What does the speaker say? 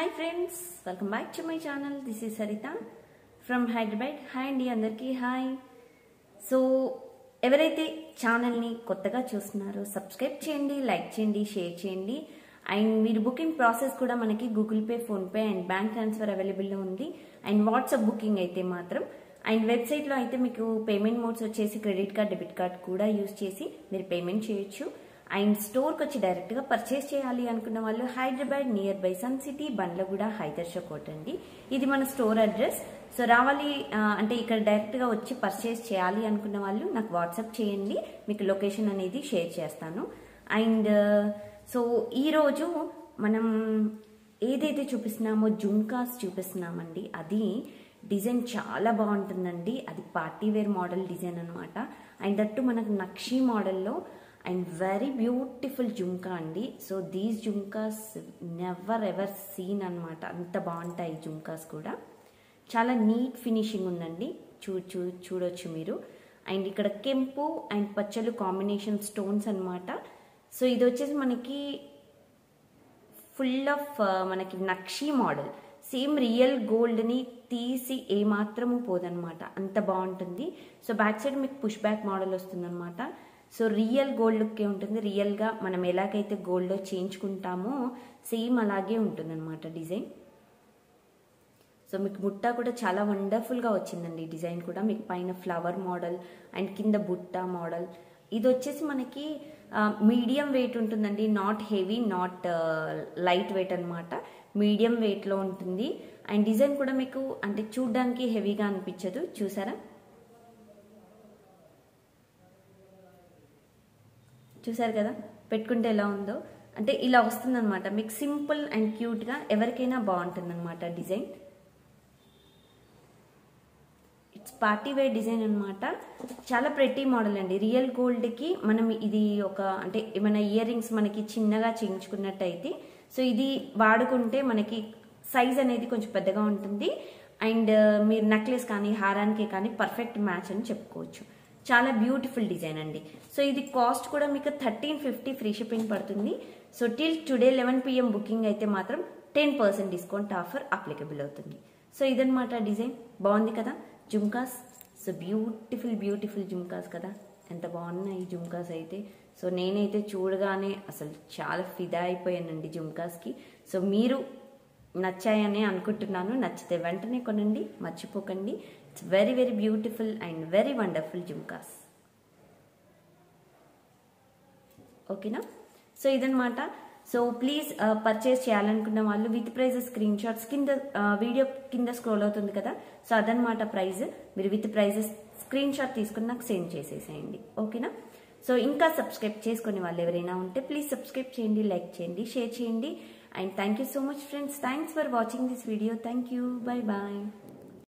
friends welcome back to my channel this is Saritha from Hyderabad hi అండి అందరికీ hi so ఎవరైతే ఛానల్ని కొత్తగా చూస్తున్నారో సబ్స్క్రైబ్ చేయండి లైక్ చేయండి షేర్ చేయండి అండ్ మీరు బుకింగ్ ప్రాసెస్ కూడా మనకి Google Pay PhonePe and bank transfer అవైలబుల్లో ఉంది అండ్ వాట్సాప్ బుకింగ్ అయితే మాత్రం అండ్ వెబ్సైట్లో అయితే మీకు పేమెంట్ మోడ్స్ వచ్చేసి క్రెడిట్ కార్డ్ డెబిట్ కార్డ్ కూడా యూస్ చేసి మీరు పేమెంట్ చేయొచ్చు అండ్ స్టోర్కి వచ్చి డైరెక్ట్గా పర్చేస్ చేయాలి అనుకున్న వాళ్ళు Hyderabad nearby Sun City Bandlaguda Hydershakote అండి ఇది మన స్టోర్ అడ్రస్ సో రావాలి ఆ, అంటే ఇక్కడ డైరెక్ట్గా వచ్చి పర్చేస్ చేయాలి అనుకున్న వాళ్ళు నాకు వాట్సాప్ చేయండి మీకు లొకేషన్ అనేది షేర్ చేస్తాను అండ్ సో ఈరోజు మనం ఏదైతే చూపిస్తున్నామో జుమ్కాస్ చూపిస్తున్నామండి అది డిజైన్ చాలా బాగుంటుందండి అది పార్టీ వేర్ మోడల్ డిజైన్ అనమాట అండ్ దట్టు మనకు నక్షి మోడల్లో అండ్ వెరీ బ్యూటిఫుల్ జుమ్కా అండి so these jhumkas never ever seen అనమాట అంత బాగుంటాయి జుమ్కాస్ కూడా చాలా నీట్ ఫినిషింగ్ ఉందండి చూ చూ చూడొచ్చు మీరు అండ్ ఇక్కడ కెంపు అండ్ పచ్చలు కాంబినేషన్ స్టోన్స్ అన్నమాట సో ఇది వచ్చేసి మనకి ఫుల్ ఆఫ్ మనకి నక్షి మోడల్ సేమ్ రియల్ గోల్డ్ని తీసి ఏమాత్రము పోదనమాట అంత బాగుంటుంది సో బ్యాక్ సైడ్ మీకు పుష్ బ్యాక్ మోడల్ వస్తుందన్నమాట సో రియల్ గోల్డ్ లుక్కే ఉంటుంది రియల్గా మనం ఎలాగైతే గోల్డ్లో చేయించుకుంటామో సేమ్ అలాగే ఉంటుందన్నమాట డిజైన్ సో మీకు బుట్ట కూడా చాలా వండర్ఫుల్గా వచ్చిందండి డిజైన్ కూడా మీకు పైన ఫ్లవర్ మోడల్ అండ్ కింద బుట్ట మోడల్ ఇది వచ్చేసి మనకి మీడియం వెయిట్ ఉంటుందండి not heavy not light weight అనమాట మీడియం వెయిట్లో ఉంటుంది అండ్ డిజైన్ కూడా మీకు అంటే చూడ్డానికి హెవీగా అనిపించదు చూసారా చూసారు కదా పెట్టుకుంటే ఎలా ఉందో అంటే ఇలా వస్తుందన్నమాట మీకు సింపుల్ అండ్ క్యూట్గా ఎవరికైనా బాగుంటుందన్నమాట design it's party wear design అనమాట చాలా ప్రెటీ మోడల్ అండి రియల్ గోల్డ్కి మనం ఇది ఒక అంటే ఏమైనా ఇయర్ రింగ్స్ మనకి చిన్నగా చేయించుకున్నట్టయితే సో ఇది వాడుకుంటే మనకి సైజ్ అనేది కొంచెం పెద్దగా ఉంటుంది అండ్ మీరు నెక్లెస్ కానీ హారానికి కానీ పర్ఫెక్ట్ మ్యాచ్ అని చెప్పుకోవచ్చు చాలా బ్యూటిఫుల్ డిజైన్ అండి సో ఇది కాస్ట్ కూడా మీకు థర్టీన్ ఫిఫ్టీ ఫ్రీ షిప్పింగ్ పడుతుంది so till today eleven PM booking అయితే మాత్రం ten percent discount offer applicable అవుతుంది సో ఇదనమాట డిజైన్ బాగుంది కదా jhumkas so beautiful beautiful jhumkas కదా ఎంత బాగున్నాయి ఈ జుమ్కాస్ అయితే సో నేనైతే చూడగానే అసలు చాలా ఫిదా అయిపోయానండి జుమ్కాస్కి సో మీరు నచ్చాయని అనుకుంటున్నాను నచ్చితే వెంటనే కొనండి మర్చిపోకండి it's very very beautiful and very wonderful jhumkas ఓకేనా సో ఇదనమాట సో ప్లీజ్ పర్చేస్ చేయాలనుకున్న వాళ్ళు విత్ ప్రైజెస్ స్క్రీన్ షాట్స్ కింద వీడియో కింద స్క్రోల్ అవుతుంది కదా సో అదనమాట ప్రైజ్ మీరు విత్ ప్రైజెస్ స్క్రీన్ షాట్ తీసుకుని నాకు సెండ్ చేసేసేయండి ఓకేనా సో ఇంకా సబ్స్క్రైబ్ చేసుకునే వాళ్ళు ఎవరైనా ఉంటే ప్లీజ్ సబ్స్క్రైబ్ చేయండి లైక్ చేయండి షేర్ చేయండి and thank you so much friends thanks for watching this video thank you bye bye